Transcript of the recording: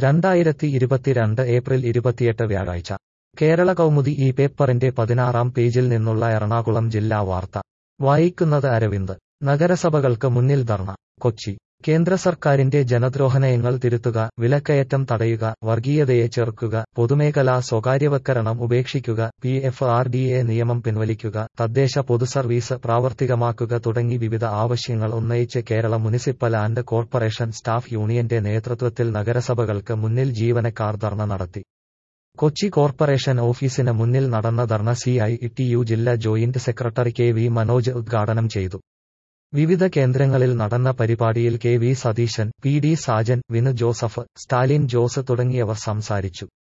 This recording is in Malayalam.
രണ്ടായിരത്തി ഇരുപത്തിരണ്ട് ഏപ്രിൽ ഇരുപത്തിയെട്ട് വ്യാഴാഴ്ച കേരള കൗമുദി ഈ പേപ്പറിന്റെ പതിനാറാം പേജിൽ നിന്നുള്ള എറണാകുളം ജില്ലാ വാർത്ത വായിക്കുന്നത് അരവിന്ദ് നഗരസഭകൾക്ക് മുന്നിൽ ധർണ കൊച്ചി കേന്ദ്ര സർക്കാരിന്റെ ജനദ്രോഹനയങ്ങൾ തിരുത്തുക വിലക്കയറ്റം തടയുക വർഗീയതയെ ചെറുക്കുക പൊതുമേഖലാ സ്വകാര്യവൽക്കരണം ഉപേക്ഷിക്കുക P F R D A നിയമം പിൻവലിക്കുക തദ്ദേശ പൊതുസർവീസ് പ്രാവർത്തികമാക്കുക തുടങ്ങി വിവിധ ആവശ്യങ്ങൾ ഉന്നയിച്ച് Kerala municipal and corporation staff യൂണിയന്റെ നേതൃത്വത്തിൽ നഗരസഭകൾക്ക് മുന്നിൽ ജീവനക്കാർ ധർണ നടത്തി കൊച്ചി കോർപ്പറേഷൻ ഓഫീസിന് മുന്നിൽ നടന്ന dharna C I T U ജില്ലാ joint secretary K V Manoj ഉദ്ഘാടനം ചെയ്തു വിവിധ കേന്ദ്രങ്ങളിൽ നടന്ന പരിപാടിയിൽ K V Satheesan P D Sajan Vinu Joseph Stalin Jose തുടങ്ങിയവർ സംസാരിച്ചു